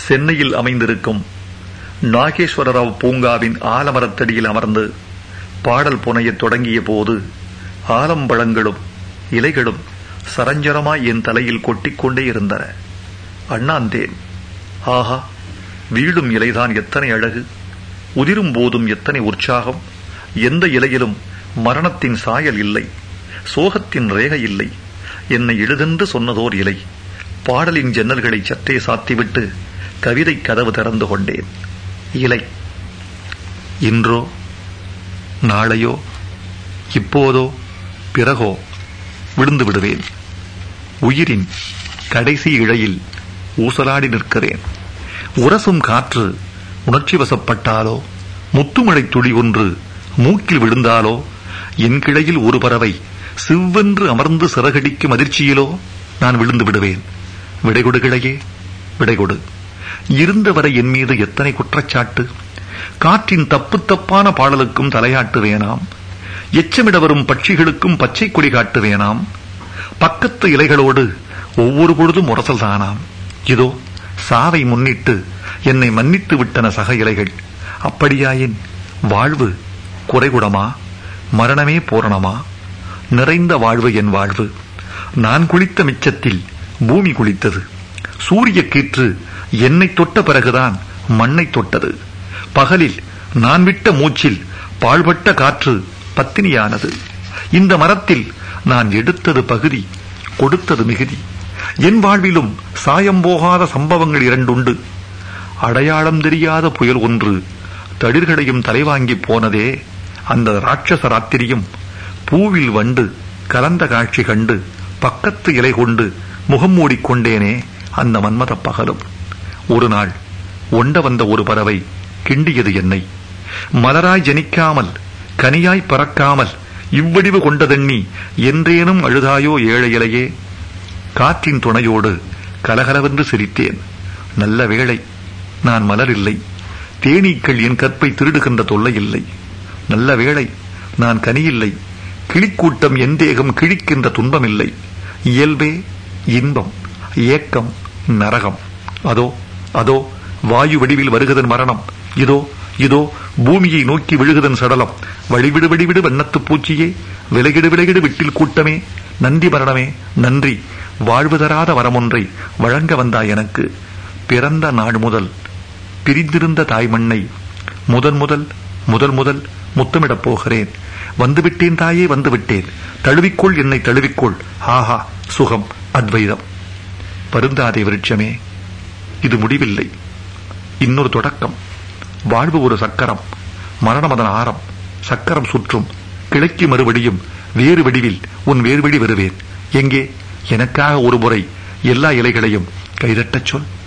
சென்னையில் அமைந்திருக்கும் நாகேஸ்வரராவ் பூங்காவின் ஆலமரத்தடியில் அமர்ந்து பாடல் புனையத் தொடங்கிய போது ஆலம்பழங்களும் இலைகளும் சரஞ்சரமாய் என் தலையில் கொட்டிக்கொண்டே இருந்தன அண்ணாந்தேன் ஆஹா வீழும் இலைதான் எத்தனை அழகு உதிரும் போதும் எத்தனை உற்சாகம் எந்த இலையிலும் மரணத்தின் சாயல் இல்லை சோகத்தின் ரேகை இல்லை என்னை எழுதென்று சொன்னதோர் இலை பாடலின் ஜன்னல்களை சற்றே சாத்திவிட்டு கவிதை கதவு திறந்து கொண்டேன் இலை இன்றோ நாளையோ இப்போதோ பிறகோ விழுந்து விடுவேன் உயிரின் கடைசி இழையில் ஊசலாடி நிற்கிறேன் உரசும் காற்று உணர்ச்சி வசப்பட்டாலோ முத்துமழை துளி ஒன்று மூக்கில் விழுந்தாலோ என் கிளையில் ஒரு பறவை சிவ்வென்று அமர்ந்து சிறகடிக்கும் அதிர்ச்சியிலோ நான் விழுந்து விடுவேன் விடைகொடு கிளையே விடைகொடு இருந்தவரை என் மீது எத்தனை குற்றச்சாட்டு காற்றின் தப்பு தப்பான பாடலுக்கும் தலையாட்டு வேணாம் எச்சமிட வரும் பட்சிகளுக்கும் பச்சை கொடி காட்டு வேணாம் பக்கத்து இலைகளோடு ஒவ்வொரு பொழுதும் முரசல் தானாம் இதோ சாவை முன்னிட்டு என்னை மன்னித்து விட்டன சக இலைகள் அப்படியாயின் வாழ்வு குறைகுடமா மரணமே பூரணமா நிறைந்த வாழ்வு என் வாழ்வு நான் குளித்த மிச்சத்தில் பூமி குளித்தது சூரிய கீற்று என்னை தொட்ட பிறகுதான் மண்ணை தொட்டது பகலில் நான் விட்ட மூச்சில் பாழ்பட்ட காற்று பத்தினியானது இந்த மரத்தில் நான் எடுத்தது பகுதி கொடுத்தது மிகுதி என் வாழ்விலும் சாயம் போகாத சம்பவங்கள் இரண்டுண்டு அடையாளம் தெரியாத புயல் ஒன்று தளிர்களையும் தலைவாங்கி போனதே அந்த ராட்சச ராத்திரியும் பூவில் வண்டு கலந்த காட்சி கண்டு பக்கத்து இலை கொண்டு முகம் மூடிக்கொண்டேனே அந்த மன்மத பகலும் ஒரு நாள் ஒண்ட வந்த ஒரு பறவை கிண்டியது என்னை மலராய் ஜனிக்காமல் கனியாய் பறக்காமல் இவ்வடிவு கொண்டதெண்ணி என்றேனும் அழுதாயோ ஏழை இலையே காற்றின் துணையோடு கலகலவென்று சிரித்தேன் நல்ல வேளை நான் மலர் இல்லை தேனீக்கள் என் கற்பை திருடுகின்ற தொல்லை இல்லை நல்ல வேளை நான் கனியில்லை கிளிக்கூட்டம் என் தேகம் கிழிக்கின்ற துன்பமில்லை இயல்பே இன்பம் ஏக்கம் நரகம் அதோ அதோ வாயு வடிவில் வருகதன் மரணம் இதோ இதோ பூமியை நோக்கி விழுகுதன் சடலம் வழிவிடு வழிவிடு வண்ணத்து பூச்சியே விலகிடு விலகிடு விட்டில் கூட்டமே நன்றி மரணமே நன்றி வாழ்வு தராத வரமொன்றை வழங்க வந்தாய் எனக்கு பிறந்த நாடு முதல் பிரிந்திருந்த தாய் மண்ணை முதன் முதல் முதல் முதல் முத்தமிடப் போகிறேன் வந்துவிட்டேன் தாயே வந்துவிட்டேன் தழுவிக்கொள் என்னை தழுவிக்கொள் ஆஹா சுகம் அத்வைதம் வருந்தாதே விருட்சமே இது முடிவில்லை இன்னொரு தொடக்கம் வாழ்வு ஒரு சக்கரம் மரணம் அதன் ஆரம் சக்கரம் சுற்றும் கிழக்கு மறுபடியும் வேறு வடிவில் உன் வேறு வழி வருவேன் எங்கே எனக்காக ஒரு முறை எல்லா இலைகளையும் கைதட்டச் சொல்